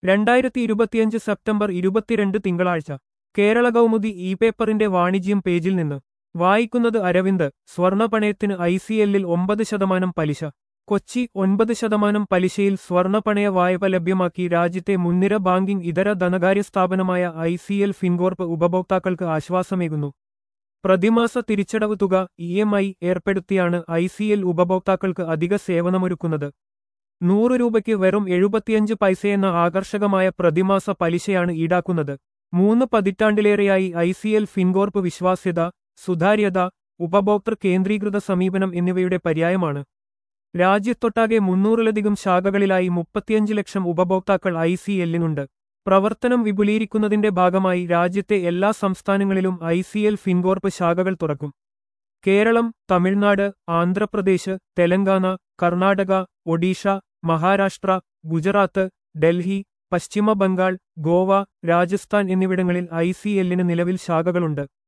രണ്ടായിരത്തി ഇരുപത്തിയഞ്ച് സെപ്റ്റംബർ ഇരുപത്തിരണ്ട് തിങ്കളാഴ്ച കേരള കൗമുദി ഇ പേപ്പറിന്റെ വാണിജ്യം പേജിൽ നിന്ന് വായിക്കുന്നത് അരവിന്ദ് സ്വർണപണയത്തിന് ഐ സി എല്ലിൽ ഒമ്പത് ശതമാനം പലിശ കൊച്ചി ഒൻപത് ശതമാനം പലിശയിൽ സ്വർണപണയ വായ്പ ലഭ്യമാക്കി രാജ്യത്തെ മുൻനിര ബാങ്കിംഗ് ഇതര ധനകാര്യ സ്ഥാപനമായ ഐ സി എൽ ഫിൻകോർപ്പ് ഉപഭോക്താക്കൾക്ക് ആശ്വാസമേകുന്നു പ്രതിമാസ തിരിച്ചടവ് തുക ഇ എം ഐ ഏർപ്പെടുത്തിയാണ് ഐ സി എൽ ഉപഭോക്താക്കൾക്ക് അധിക സേവനമൊരുക്കുന്നത് നൂറ് രൂപയ്ക്ക് വെറും എഴുപത്തിയഞ്ച് പൈസയെന്ന ആകർഷകമായ പ്രതിമാസ പലിശയാണ് ഈടാക്കുന്നത് മൂന്ന് പതിറ്റാണ്ടിലേറെയായി ഐ സി എൽ ഫിൻകോർപ്പ് വിശ്വാസ്യത സുതാര്യത ഉപഭോക്തൃ കേന്ദ്രീകൃത സമീപനം എന്നിവയുടെ പര്യായമാണ് രാജ്യത്തൊട്ടാകെ മുന്നൂറിലധികം ശാഖകളിലായി മുപ്പത്തിയഞ്ച് ലക്ഷം ഉപഭോക്താക്കൾ ഐ സി എല്ലിനുണ്ട് പ്രവർത്തനം വിപുലീകരിക്കുന്നതിന്റെ ഭാഗമായി രാജ്യത്തെ എല്ലാ സംസ്ഥാനങ്ങളിലും ഐ സി എൽ ഫിൻകോർപ്പ് ശാഖകൾ തുറക്കും കേരളം തമിഴ്നാട് ആന്ധ്രാപ്രദേശ് തെലങ്കാന കർണാടക ഒഡീഷ മഹാരാഷ്ട്ര ഗുജറാത്ത് ഡൽഹി പശ്ചിമ ബംഗാൾ ഗോവ രാജസ്ഥാൻ എന്നിവിടങ്ങളിൽ ഐ സി എല്ലിന് നിലവിൽ ശാഖകളുണ്ട്